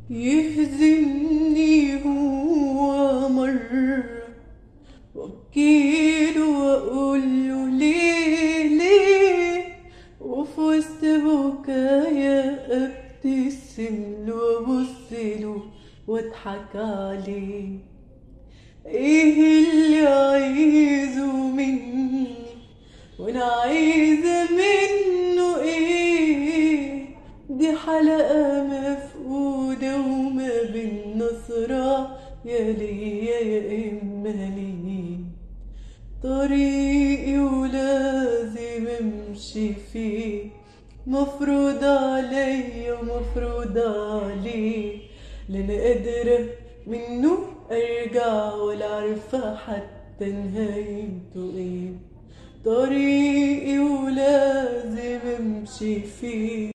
يهزمني هو مرة وابكيله واقوله ليه ليه وفي وسط بكايا ابتسم له وابصله واضحك عليه ايه اللي عايزه مني وانا عايزه منه ايه دي حلقه مفقوده وما بين نصرة يا ليا يا اما ليه طريقي ولازم امشي فيه مفروض عليا ومفروض عليه لا انا قادرة منه ارجع ولا عارفة حتى نهايته ايه طريقي ولازم امشي فيه